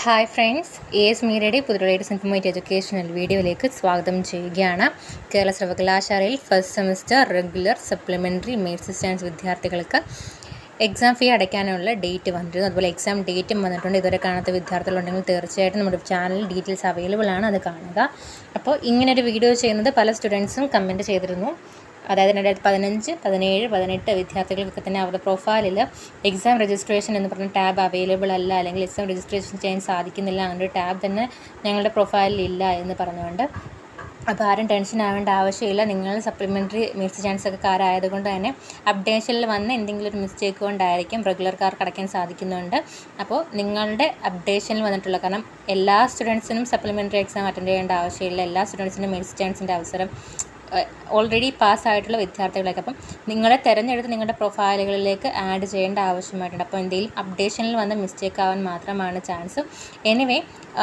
hi friends A S മീഡിയയുടെ പുതിയ latest informative educational വീഡിയോയിലേക്ക് സ്വാഗതം ചെയ്യുകയാണ് കേരള സർവകലാശാലയിൽ first semester regular supplementary made science വിദ്യാർത്ഥികൾക്ക് എക്സാം ഫീ അടയ്ക്കാനുള്ള ഡേറ്റ് വന്നിരുന്നു അതുപോലെ എക്സാം ഡേറ്റും വന്നിട്ടുണ്ട് ഇതുവരെ കാണാത്ത വിദ്യാർത്ഥികളുണ്ടെങ്കിൽ തീർച്ചയായിട്ടും നമ്മുടെ ചാനലിൽ ഡീറ്റെയിൽസ് അവൈലബിൾ ആണ് അത് കാണുക അപ്പോൾ ഇങ്ങനൊരു വീഡിയോ ചെയ്യുന്നത് പല സ്റ്റുഡൻസും കമൻറ്റ് ചെയ്തിരുന്നു അതായത് രണ്ടായിരത്തി പതിനഞ്ച് പതിനേഴ് പതിനെട്ട് വിദ്യാർത്ഥികൾക്കൊക്കെ തന്നെ അവരുടെ പ്രൊഫൈലിൽ എക്സാം രജിസ്ട്രേഷൻ എന്ന് പറഞ്ഞ ടാബ് അവൈലബിൾ അല്ല അല്ലെങ്കിൽ എക്സാം രജിസ്ട്രേഷൻ ചെയ്യാൻ സാധിക്കുന്നില്ല അങ്ങനെ ഒരു ടാബ് തന്നെ ഞങ്ങളുടെ പ്രൊഫൈലിൽ ഇല്ല എന്ന് പറഞ്ഞുകൊണ്ട് അപ്പോൾ ആരും ടെൻഷൻ ആവേണ്ട ആവശ്യമില്ല നിങ്ങൾ സപ്ലിമെൻ്ററി മിസ് ചാൻസ് ഒക്കെ കാരായതുകൊണ്ട് തന്നെ അപ്ഡേഷനിൽ വന്ന് എന്തെങ്കിലും ഒരു മിസ്റ്റേക്ക് കൊണ്ടായിരിക്കും റെഗുലർക്കാർക്ക് അടയ്ക്കാൻ സാധിക്കുന്നുണ്ട് അപ്പോൾ നിങ്ങളുടെ അപ്ഡേഷനിൽ വന്നിട്ടുള്ള കാരണം എല്ലാ സ്റ്റുഡൻസിനും സപ്ലിമെൻ്ററി എക്സാം അറ്റൻഡ് ചെയ്യേണ്ട ആവശ്യമില്ല എല്ലാ സ്റ്റുഡൻസിനും മിസ് ചാൻസിൻ്റെ അവസരം ഓൾറെഡി പാസ്സായിട്ടുള്ള വിദ്യാർത്ഥികളൊക്കെ അപ്പം നിങ്ങളെ തിരഞ്ഞെടുത്ത് നിങ്ങളുടെ പ്രൊഫൈലുകളിലേക്ക് ആഡ് ചെയ്യേണ്ട ആവശ്യമായിട്ടുണ്ട് അപ്പോൾ എന്തെങ്കിലും അപ്ഡേഷനിൽ വന്ന് മിസ്റ്റേക്ക് ആവാൻ മാത്രമാണ് ചാൻസ് എനിവേ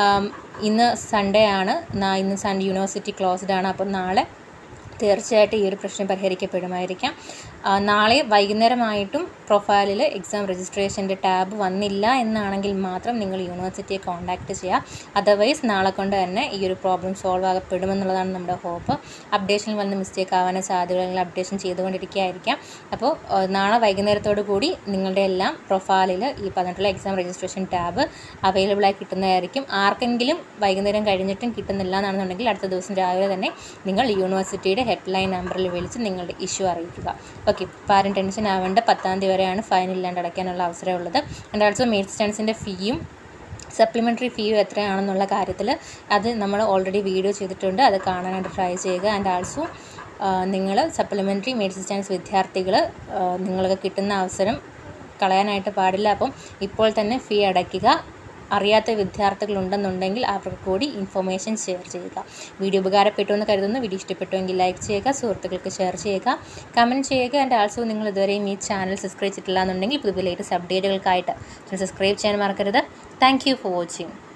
ഇന്ന് സൺഡേ ആണ് ഇന്ന് സൺഡേ യൂണിവേഴ്സിറ്റി ക്ലോസ്ഡ് ആണ് അപ്പം നാളെ തീർച്ചയായിട്ടും ഈ ഒരു പ്രശ്നം പരിഹരിക്കപ്പെടുമായിരിക്കാം നാളെ വൈകുന്നേരമായിട്ടും പ്രൊഫൈലിൽ എക്സാം രജിസ്ട്രേഷൻ്റെ ടാബ് വന്നില്ല എന്നാണെങ്കിൽ മാത്രം നിങ്ങൾ യൂണിവേഴ്സിറ്റിയെ കോൺടാക്റ്റ് ചെയ്യുക അതർവൈസ് നാളെ കൊണ്ട് തന്നെ ഈ ഒരു പ്രോബ്ലം സോൾവ് ആകപ്പെടുമെന്നുള്ളതാണ് നമ്മുടെ ഹോപ്പ് അപ്ഡേഷനിൽ വന്ന് മിസ്റ്റേക്ക് ആവാനും സാധ്യതകൾ അപ്ഡേഷൻ ചെയ്തുകൊണ്ടിരിക്കുകയായിരിക്കാം അപ്പോൾ നാളെ വൈകുന്നേരത്തോടു കൂടി നിങ്ങളുടെ എല്ലാം പ്രൊഫൈലിൽ ഈ പറഞ്ഞിട്ടുള്ള എക്സാം രജിസ്ട്രേഷൻ ടാബ് അവൈലബിൾ ആയി കിട്ടുന്നതായിരിക്കും ആർക്കെങ്കിലും വൈകുന്നേരം കഴിഞ്ഞിട്ടും കിട്ടുന്നില്ല എന്നാണെന്നുണ്ടെങ്കിൽ അടുത്ത ദിവസം രാവിലെ തന്നെ നിങ്ങൾ യൂണിവേഴ്സിറ്റിയുടെ ഹെൽപ്പ് ലൈൻ നമ്പറിൽ വിളിച്ച് നിങ്ങളുടെ ഇഷ്യൂ അറിയിക്കുക ഓക്കെ ഇപ്പോൾ ആരും ടെൻഷൻ ആവേണ്ട പത്താം തീയതി വരെയാണ് ഫൈൻ ഇല്ലാണ്ട് അടയ്ക്കാനുള്ള അവസരമുള്ളത് ആൻഡ് ഓൾസോ മെയ്ഡ് സ്റ്റാൻസിൻ്റെ ഫീയും സപ്ലിമെൻ്ററി ഫീയും എത്രയാണെന്നുള്ള കാര്യത്തിൽ അത് നമ്മൾ ഓൾറെഡി വീഡിയോ ചെയ്തിട്ടുണ്ട് അത് കാണാനായിട്ട് ട്രൈ ചെയ്യുക ആൻഡ് ആൾസോ നിങ്ങൾ സപ്ലിമെൻ്ററി മെയ്ഡ് സ്റ്റാൻസ് വിദ്യാർത്ഥികൾ നിങ്ങൾക്ക് കിട്ടുന്ന അവസരം കളയാനായിട്ട് പാടില്ല അപ്പം ഇപ്പോൾ തന്നെ ഫീ അടയ്ക്കുക അറിയാത്ത വിദ്യാർത്ഥികളുണ്ടെന്നുണ്ടെങ്കിൽ അവർക്ക് കൂടി ഇൻഫർമേഷൻ ഷെയർ ചെയ്യുക വീഡിയോ ഉപകാരപ്പെട്ടു എന്ന് കരുതുന്നു വീഡിയോ ഇഷ്ടപ്പെട്ടുവെങ്കിൽ ലൈക്ക് ചെയ്യുക സുഹൃത്തുക്കൾക്ക് ഷെയർ ചെയ്യുക കമൻറ്റ് ചെയ്യുക ആൻഡ് ആൾസോ നിങ്ങൾ ഇതുവരെയും ഈ ചാനൽ സബ്സ്ക്രൈബ് ചെയ്തിട്ടില്ല എന്നുണ്ടെങ്കിൽ പുതിയ ലേറ്റസ്റ്റ് അപ്ഡേറ്റുകൾക്കായിട്ട് സബ്സ്ക്രൈബ് ചെയ്യാൻ മറക്കരുത് താങ്ക് ഫോർ വാച്ചിങ്